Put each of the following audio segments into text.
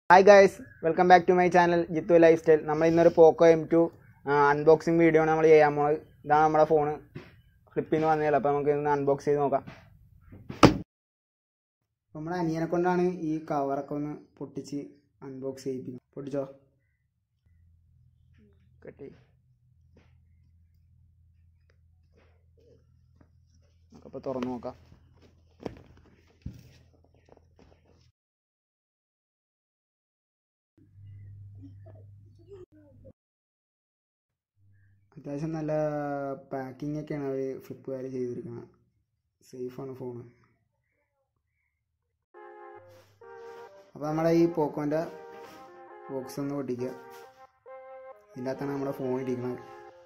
Hi guys welcome back to my channel Jithu lifestyle നമ്മൾ ഇന്നൊരു Poco M two unboxing video ആണ് നമ്മൾ ചെയ്യാൻ പോകുന്നത് ഇതാണ് നമ്മുടെ ഫോണ് ഫ്ലിപ്പിൽ നിന്ന് വന്നതല്ല അപ്പോൾ നമുക്ക് ഇന്ന് അൺബോക്സ് ചെയ്ത് നോക്കാം നമ്മുടെ അനിയനെ കൊണ്ടാണ് ഈ കവറൊക്കെ ഒന്ന് പൊട്ടിച്ച് അൺബോക്സ് ചെയ്യിപ്പിക്കുന്നത് പൊട്ടിച്ചോ കെട്ടി നമുക്കപ്പോൾ തുറന്നു നോക്കാം അത്യാവശ്യം നല്ല പാക്കിംഗ് ഒക്കെയാണ് അവർ ഫ്ലിപ്പുകാർ ചെയ്തിരിക്കുന്നത് സേഫാണ് ഫോണ് അപ്പോൾ നമ്മുടെ ഈ പോക്കോൻ്റെ ബോക്സ് ഒന്ന് പൊട്ടിക്കുക ഇതിൻ്റെ അകത്താണ് നമ്മുടെ ഫോൺ ഇരിക്കുന്നത്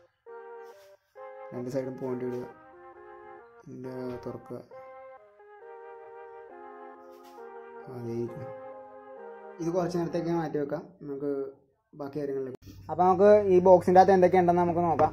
രണ്ട് സൈഡും പോയിന്റ് ഇടുക ഇതിൻ്റെ തുറക്കുക അതേ ഇരിക്കണം. ഇത് കുറച്ച് നേരത്തേക്ക് മാറ്റി വെക്കാം നമുക്ക് ബാക്കി കാര്യങ്ങളിൽ അപ്പോൾ നമുക്ക് ഈ ബോക്സിൻ്റെ അകത്ത് എന്തൊക്കെയുണ്ടെന്ന് നമുക്ക് നോക്കാം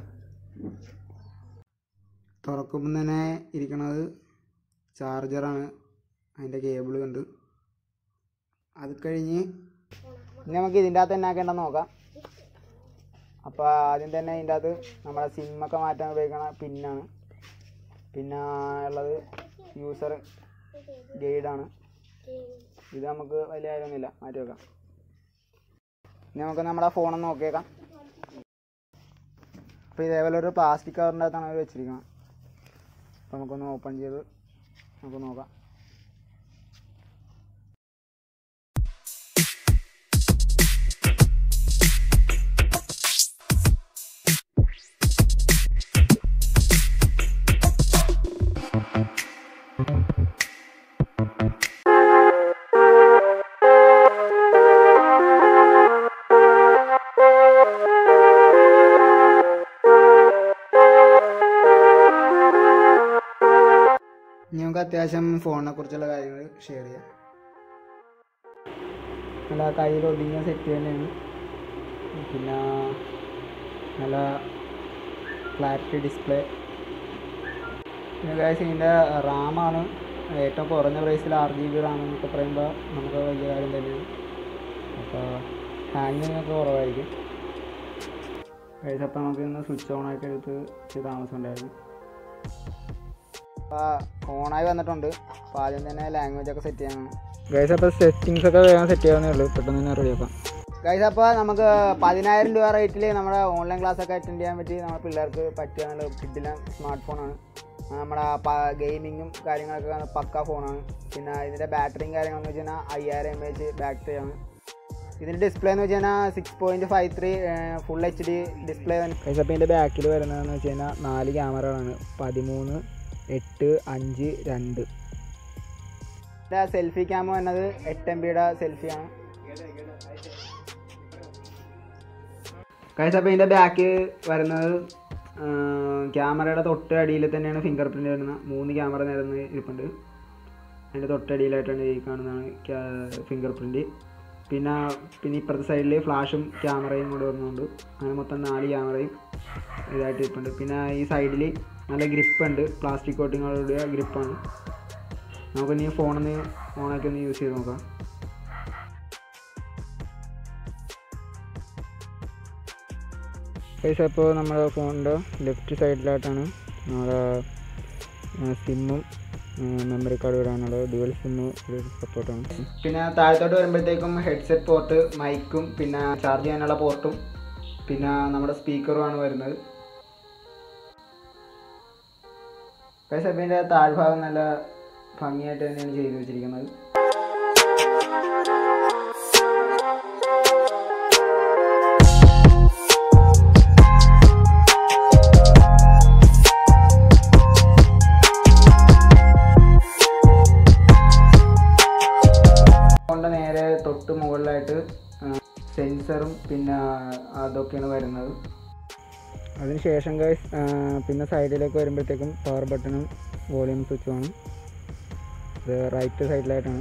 തുറക്കുമ്പം തന്നെ ഇരിക്കണത് ചാർജറാണ് അതിൻ്റെ കേബിൾ ഉണ്ട് അത് കഴിഞ്ഞ് ഇനി നമുക്ക് ഇതിൻ്റെ അകത്ത് എന്നാ ആക്കേണ്ടെന്ന് നോക്കാം അപ്പോൾ ആദ്യം തന്നെ ഇതിൻ്റെ അകത്ത് നമ്മുടെ സിമ്മൊക്കെ മാറ്റാൻ ഉപയോഗിക്കണ പിന്നാണ് പിന്നെ ഉള്ളത് യൂസർ ഗൈഡാണ് ഇത് നമുക്ക് വലിയ കാര്യമൊന്നുമില്ല മാറ്റി വെക്കാം ഇനി നമുക്ക് നമ്മുടെ ഫോണൊന്ന് നോക്കിയേക്കാം അപ്പോൾ ഇതേപോലെ ഒരു പ്ലാസ്റ്റിക് കവറിൻ്റെ അകത്താണ് അവർ വെച്ചിരിക്കുന്നത് അപ്പോൾ നമുക്കൊന്ന് ഓപ്പൺ ചെയ്ത് നമുക്ക് നോക്കാം ഇനി നമുക്ക് അത്യാവശ്യം ഫോണിനെ കുറിച്ചുള്ള കാര്യങ്ങൾ ഷെയർ ചെയ്യാം നല്ല കയ്യിൽ ഒതുങ്ങിയ സെറ്റ് തന്നെയാണ് പിന്നെ നല്ല ക്ലാരിറ്റി ഡിസ്പ്ലേ പിന്നെ കാശ് ഇതിൻ്റെ റാമാണ് ഏറ്റവും കുറഞ്ഞ പ്രൈസിൽ ആറ് ജി ബി റാം എന്നൊക്കെ പറയുമ്പോൾ നമുക്ക് വലിയ കാര്യം തന്നെയാണ് അപ്പോൾ ഹാങ്ങിങ് ഒക്കെ കുറവായിരിക്കും കഴിച്ച് അപ്പോൾ നമുക്ക് ഇന്ന് സ്വിച്ച് ഓൺ ആക്കി എടുത്ത് ചെയ്ത് താമസം ഉണ്ടായിരുന്നു അപ്പോൾ ഓണായി വന്നിട്ടുണ്ട് അപ്പോൾ ആദ്യം തന്നെ ലാംഗ്വേജ് ഒക്കെ സെറ്റ് ചെയ്യണം ഗൈസ് അപ്പോൾ സെറ്റിങ്സ് ഒക്കെ വേഗം സെറ്റ് ചെയ്യാവുന്നേ ഉള്ളൂ പെട്ടെന്ന് തന്നെ റെഡിയാക്കാം ഗൈസ് അപ്പോൾ നമുക്ക് പതിനായിരം രൂപ റേറ്റിൽ നമ്മുടെ ഓൺലൈൻ ക്ലാസ് ഒക്കെ അറ്റൻഡ് ചെയ്യാൻ പറ്റി നമ്മുടെ പിള്ളേർക്ക് പറ്റിയ നല്ല കിഡില സ്മാർട്ട് ഫോണാണ് നമ്മുടെ ഗെയിമിങ്ങും കാര്യങ്ങളൊക്കെ പക്ക ഫോണാണ് പിന്നെ ഇതിൻ്റെ ബാറ്ററിയും കാര്യങ്ങളെന്ന് വെച്ച് കഴിഞ്ഞാൽ അയ്യായിരം എം എച്ച് ബാറ്ററിയാണ് ഇതിൻ്റെ ഡിസ്പ്ലേ എന്ന് വെച്ച് കഴിഞ്ഞാൽ six point five three full H D display കഴിച്ച് അപ്പോൾ ഇതിൻ്റെ ബാക്കിൽ വരുന്നതെന്ന് വെച്ച് കഴിഞ്ഞാൽ നാല് ക്യാമറകളാണ് പതിമൂന്ന് എട്ട് അഞ്ച് രണ്ട് സെൽഫി ക്യാമ എന്നത് എട്ട് എം ബിയുടെ സെൽഫിയാണ് കഴിച്ച് അപ്പോൾ ഇതിൻ്റെ ബാക്ക് വരുന്നത് ക്യാമറയുടെ തൊട്ട് അടിയിൽ തന്നെയാണ് ഫിംഗർ പ്രിൻ്റ് വരുന്നത് മൂന്ന് ക്യാമറ നിരന്ന് ഇരിപ്പുണ്ട് അതിൻ്റെ തൊട്ടടിയിലായിട്ടാണ് ഈ കാണുന്നതാണ് ഫിംഗർ പ്രിൻ്റ് പിന്നെ പിന്നെ ഇപ്പുറത്തെ സൈഡിൽ ഫ്ലാഷും ക്യാമറയും കൂടെ വരുന്നുണ്ട് അങ്ങനെ മൊത്തം നാല് ക്യാമറയും ഇതായിട്ട് ഇരിപ്പുണ്ട് പിന്നെ ഈ സൈഡിൽ നല്ല ഗ്രിപ്പ് ഉണ്ട് പ്ലാസ്റ്റിക് കോട്ടിങ്ങോടുകൂടിയ ഗ്രിപ്പാണ് നമുക്ക് ഇനി ഫോണൊന്ന് ഓണാക്കി ഒന്ന് യൂസ് ചെയ്ത് നോക്കാം പൈസ ഇപ്പോൾ നമ്മുടെ ഫോണിൻ്റെ ലെഫ്റ്റ് സൈഡിലായിട്ടാണ് നമ്മുടെ സിമ്മും മെമ്മറി കാർഡ് ഇടാനുള്ള ഡുവൽ സിമ്മ് സപ്പോർട്ടാണ് പിന്നെ താഴത്തോട്ട് വരുമ്പോഴത്തേക്കും ഹെഡ്സെറ്റ് പോർട്ട് മൈക്കും പിന്നെ ചാർജ് ചെയ്യാനുള്ള പോർട്ടും പിന്നെ നമ്മുടെ സ്പീക്കറുമാണ് വരുന്നത് പക്ഷേ ഇതിൻ്റെ താഴ്ഭാഗം നല്ല ഭംഗിയായിട്ട് തന്നെയാണ് ചെയ്തു വെച്ചിരിക്കുന്നത് കൊണ്ട് നേരെ തൊട്ട് മുകളിലായിട്ട് സെൻസറും പിന്നെ അതൊക്കെയാണ് വരുന്നത് അതിനുശേഷം ഗൈസ് പിന്നെ സൈഡിലേക്ക് വരുമ്പോഴത്തേക്കും പവർ ബട്ടണും വോളിയം സ്വിച്ചുമാണ് ഇത് റൈറ്റ് സൈഡിലായിട്ടാണ്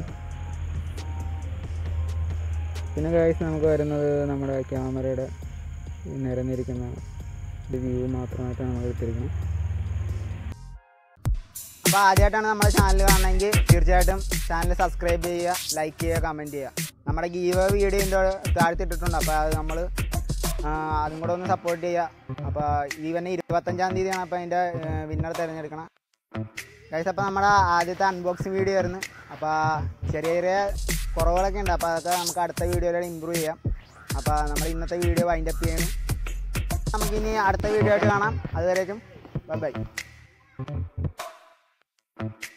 പിന്നെ ഗൈസ് നമുക്ക് വരുന്നത് നമ്മുടെ ക്യാമറയുടെ നിരന്നിരിക്കുന്ന ഒരു വ്യൂ മാത്രമായിട്ടാണ് നമ്മൾ എടുത്തിരിക്കുന്നത് അപ്പോൾ ആദ്യമായിട്ടാണ് നമ്മുടെ ചാനൽ കാണണമെങ്കിൽ തീർച്ചയായിട്ടും ചാനൽ സബ്സ്ക്രൈബ് ചെയ്യുക ലൈക്ക് ചെയ്യുക കമൻറ്റ് ചെയ്യുക നമ്മുടെ ഗീവ വീഡിയോ ഇതിൻ്റെ താഴ്ത്തിട്ടിട്ടുണ്ട് അപ്പോൾ അത് നമ്മൾ അതും കൂടെ ഒന്ന് സപ്പോർട്ട് ചെയ്യുക അപ്പോൾ ഈ തന്നെ ഇരുപത്തഞ്ചാം തീയതിയാണ് അപ്പോൾ അതിൻ്റെ വിന്നർ തിരഞ്ഞെടുക്കണം ഗൈസ് അപ്പോൾ നമ്മുടെ ആദ്യത്തെ അൺബോക്സിങ് വീഡിയോ ആയിരുന്നു അപ്പോൾ ചെറിയ ചെറിയ കുറവുകളൊക്കെ ഉണ്ട് അപ്പോൾ അതൊക്കെ നമുക്ക് അടുത്ത വീഡിയോയിലൂടെ ഇമ്പ്രൂവ് ചെയ്യാം അപ്പോൾ നമ്മൾ ഇന്നത്തെ വീഡിയോ വൈൻഡ് അപ്പ് ചെയ്യുന്നു നമുക്കിനി അടുത്ത വീഡിയോ ആയിട്ട് കാണാം അതുവരേക്കും ബൈ ബൈ